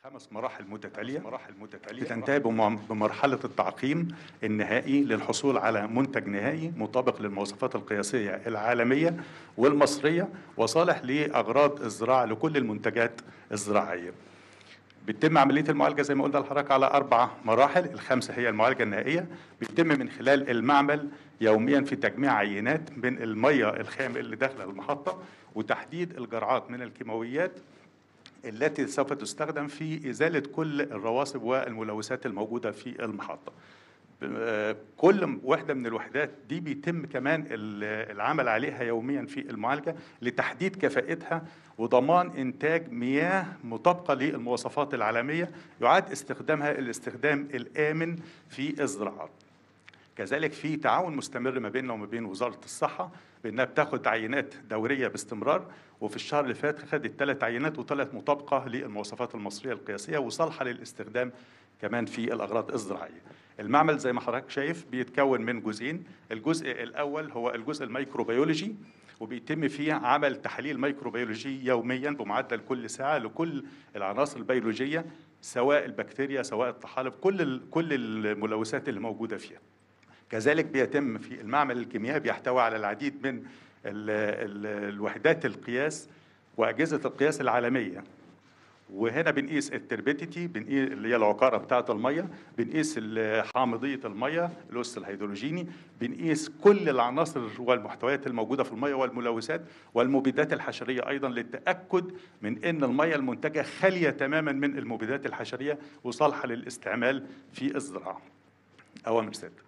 خمس مراحل متتاليه مراحل متتاليه بتنتهي بم- بمرحله التعقيم النهائي للحصول على منتج نهائي مطابق للمواصفات القياسيه العالميه والمصريه وصالح لاغراض الزراعه لكل المنتجات الزراعيه. بتتم عمليه المعالجه زي ما قلنا لحضرتك على اربع مراحل، الخمسه هي المعالجه النهائيه، بيتم من خلال المعمل يوميا في تجميع عينات من الميه الخام اللي داخله المحطه وتحديد الجرعات من الكيماويات التي سوف تستخدم في إزالة كل الرواسب والملوثات الموجودة في المحطة ب- كل وحدة من الوحدات دي بيتم كمان ال- العمل عليها يوميا في المعالجة لتحديد كفاءتها وضمان إنتاج مياه مطابقة للمواصفات العالمية يعاد استخدامها الاستخدام الآمن في الزراعات كذلك في تعاون مستمر ما بيننا وما بين وزاره الصحه بانها بتاخد عينات دوريه باستمرار وفي الشهر اللي فات خدت ثلاث عينات وطلعت مطابقه للمواصفات المصريه القياسيه وصالحه للاستخدام كمان في الاغراض الزراعيه. المعمل زي ما حضرتك شايف بيتكون من جزئين، الجزء الاول هو الجزء الميكروبيولوجي وبيتم فيه عمل تحاليل ميكروبيولوجي يوميا بمعدل كل ساعه لكل العناصر البيولوجيه سواء البكتيريا سواء الطحالب كل ال- كل الملوثات اللي موجوده فيها. كذلك بيتم في المعمل الكيميائي بيحتوي على العديد من ال ال الوحدات القياس واجهزه القياس العالميه وهنا بنقيس التربيتيتي بنقيس اللي هي العقاره بتاعه الميه بنقيس ال- حامضيه الميه الاس الهيدروجيني بنقيس كل العناصر والمحتويات الموجوده في الميه والملوثات والمبيدات الحشريه ايضا للتاكد من ان الميه المنتجه خاليه تماما من المبيدات الحشريه وصالحه للاستعمال في الزراعه اوامر سيادتك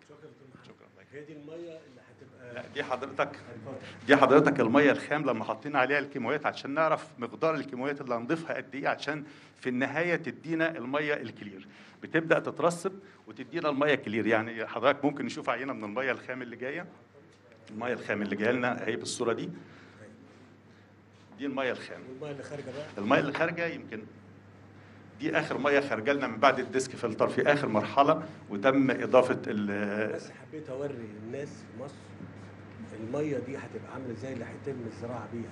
هي دي الميه اللي هتبقى لا دي حضرتك دي حضرتك الميه الخام لما حطينا عليها الكيماويات عشان نعرف مقدار الكيماويات اللي هنضيفها قد ايه عشان في النهايه تدينا الميه الكلير بتبدا تترسب وتدينا الميه كلير يعني حضرتك ممكن نشوف عينه من الميه الخام اللي جايه الميه الخام اللي جايه لنا اهي بالصوره دي دي الميه الخام والميه اللي خارجه بقى الميه اللي خارجه يمكن دي اخر ميه خارجه لنا من بعد الديسك فلتر في اخر مرحله وتم اضافه ال- بس حبيت اوري الناس في مصر الميه دي هتبقى عامله ازاي اللي هيتم الزراعه بيها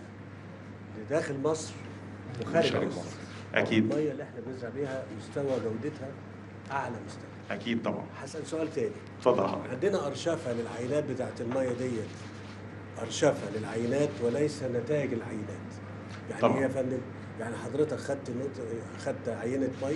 لداخل مصر وخارج خارج مصر مصر. أكيد. الميه اللي احنا بنزرع بيها مستوى جودتها اعلى مستوى اكيد طبعا هسال سؤال تاني اتفضل حضرتك عندنا ارشفه للعينات بتاعت الميه ديت ارشفه للعينات وليس نتائج العينات يعني طبعا. ايه يا فندم يعني حضرتك خدت نوت خدت عينه ميه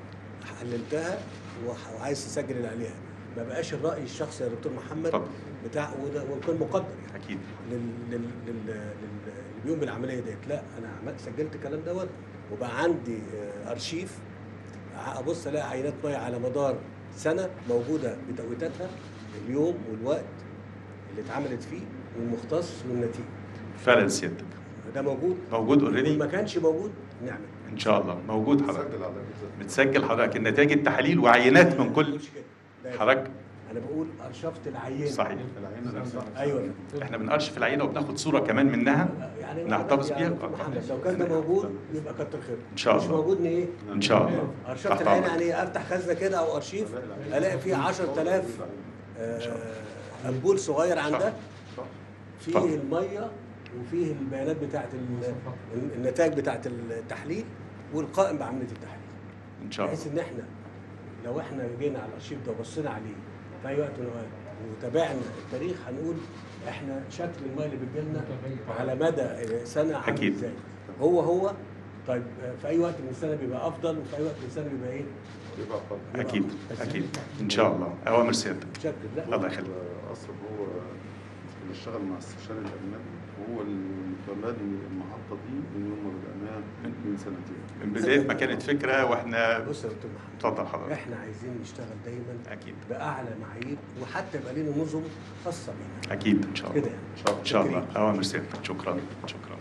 حللتها وح- وعايز تسجل اللي عليها ما بقاش الراي الشخصي يا دكتور محمد طبعا. بتاع وده ويكون مقدر يعني اكيد لل لل لل لل- اللي بيقوم بالعمليه ديت لا انا عملت سجلت الكلام دوت وبقى عندي آه، ارشيف ابص الاقي عينات ميه على مدار سنه موجوده بتوقيتاتها اليوم والوقت اللي اتعملت فيه والمختص والنتيجه فعلا سيادتك ده موجود موجود اوريدي وما كانش موجود نعمل ان شاء الله موجود حضرتك بتسجل حضرتك النتائج التحاليل وعينات من كل مش كده. لا، حضرتك انا بقول ارشفت العينه صحيح ايوه احنا بنقرش العينه وبناخد صوره كمان منها يعني نحتفظ يا بيها. دكتور محمد لو كان ده موجود يبقى كتر خير إن شاء مش الله. موجود ايه ان شاء الله ارشفت تحت العين أمرك. يعني افتح خزنه كده او ارشيف الاقي فيه 10000 آه، امبول صغير عندها فيه اتفضل. الميه وفيه البيانات بتاعت ال- النتائج بتاعت التحليل والقائم بعمليه التحليل ان شاء بحيث الله ان احنا لو احنا جينا على الارشيف ده وبصينا عليه في اي وقت من الاوقات وتابعنا التاريخ هنقول احنا شكل الميه اللي بتجي لنا على مدى سنه عامل أكيد. ازاي هو هو طيب آه، في اي وقت من السنه بيبقى افضل وفي اي وقت من السنه بيبقى ايه؟ بيبقى اكيد أفضل. اكيد ان شاء الله اوامر سيادتك شكل لا الله يخليك أصرف هو اللي اشتغل مع استشاري الأجنبي وهو اللي بنى المحطة دي من يوم ما بدأناها من سنتين. من بدايه ما كانت فكره واحنا بص يا دكتور محمد اتفضل حضرتك احنا عايزين نشتغل دايما اكيد باعلى معايير وحتى يبقى لنا نظم خاصه بينا اكيد ان شاء الله كده يعني ان شاء الله اوامر سيادتك شكرا شكرا